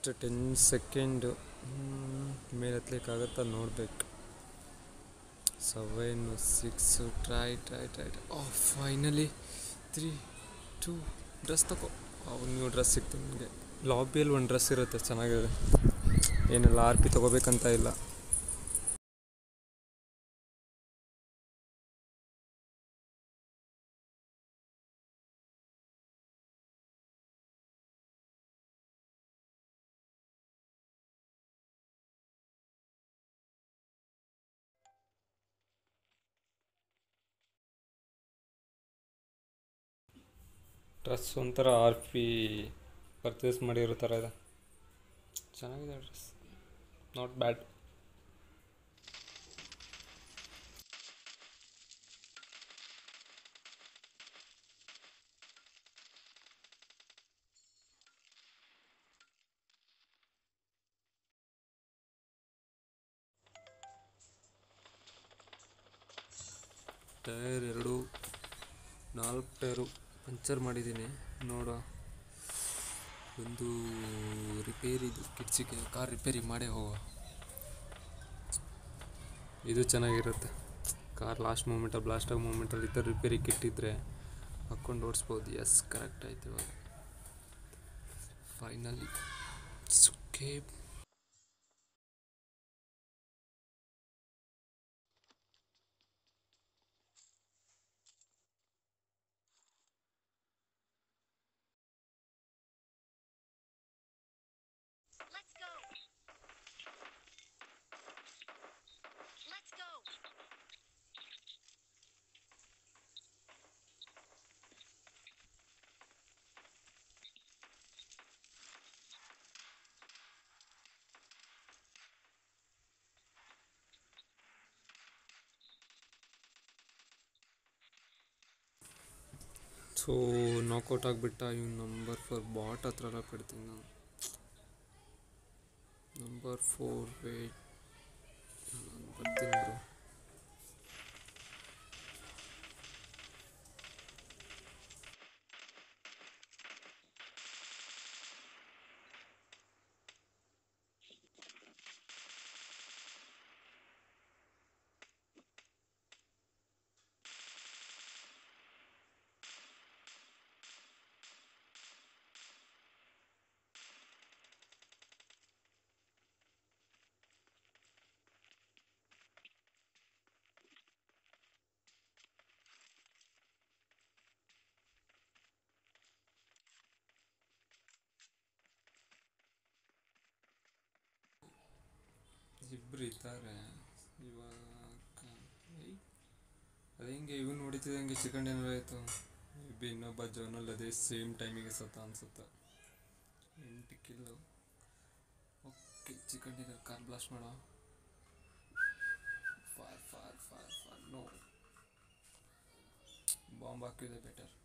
Ten second ಮೇಲೆ ಹತ್ಲಿಕ್ಕಾಗತ್ತಾ ನೋಡ್ಬೇಕು seven six try try try oh finally three two dress ತಗೋ ಅವ್ನು ನ್ಯೂ ಡ್ರೆಸ್ ಸಿಕ್ತು ನನಗೆ ಲಾಬಿಯಲ್ಲಿ ಒಂದು ಡ್ರೆಸ್ ಇರುತ್ತೆ ಚೆನ್ನಾಗಿದೆ ಏನೆಲ್ಲ ಆರ್ ಪಿ ತೊಗೋಬೇಕಂತ ಇಲ್ಲ ಡ್ರೆಸ್ ಒಂಥರ ಆರ್ ಪಿ ಪರ್ಚೇಸ್ ಮಾಡಿರೋ ಥರ ಇದೆ ಚೆನ್ನಾಗಿದೆ ಡ್ರೆಸ್ ನಾಟ್ ಬ್ಯಾಡ್ ಟೈರ್ ಎರಡು ನಾಲ್ಕು ಟೈರು ಪಂಚರ್ ಮಾಡಿದ್ದೀನಿ ನೋಡುವ ಒಂದು ರಿಪೇರಿದು ಕಿಡ್ಸಿಗೆ ಕಾರ್ ರಿಪೇರಿ ಮಾಡೇ ಹೋಗುವ ಇದು ಚೆನ್ನಾಗಿರುತ್ತೆ ಕಾರ್ ಲಾಸ್ಟ್ ಮೂಮೆಂಟಲ್ಲಿ ಬ್ಲಾಸ್ಟ್ ಆಗೋ ಮೂಮೆಂಟಲ್ಲಿ ಈ ಥರ ರಿಪೇರಿ ಕಿಟ್ಟಿದ್ರೆ ಹಾಕ್ಕೊಂಡು ಓಡಿಸ್ಬೋದು ಎಸ್ ಕರೆಕ್ಟ್ ಆಯ್ತು ಇವಾಗ ಫೈನಲಿ ಸುಖೇ Let's go. Let's go. So knockout ಆಗಿಬಿಟ್ಟ ಇವ್ನು ನಂಬರ್ ಫೋರ್ ಬಾಟ್ ಹತ್ರ ಎಲ್ಲ ಬಿಡ್ತೀನಿ ನಾನು ನಂಬರ್ ಫೋರ್ ವೇಟ್ ನಾನು ಬರ್ತೀನಿ ಬ್ರೋ ಇಬ್ಬರು ಇದ್ದಾರೆ ಇವಾಗ ಏಯ್, ಅದು ಹೆಂಗೆ ಇವನು ಹೊಡಿತಿದ್ದಂಗೆ ಚಿಕನ್ ಡಿನ್ನರ್ ಆಯಿತು ಮೇ ಬಿ ಇನ್ನೊಬ್ಬ ಜೋನಲ್ಲಿ ಅದೇ ಸೇಮ್ ಟೈಮಿಗೆ ಸತ್ತ ಅನ್ಸುತ್ತೆ ಎಂಟು kill okay chicken dinner car blast ಮಾಡೋ four four four four no bomb ಹಾಕಿದೆ ಬೆಟರ್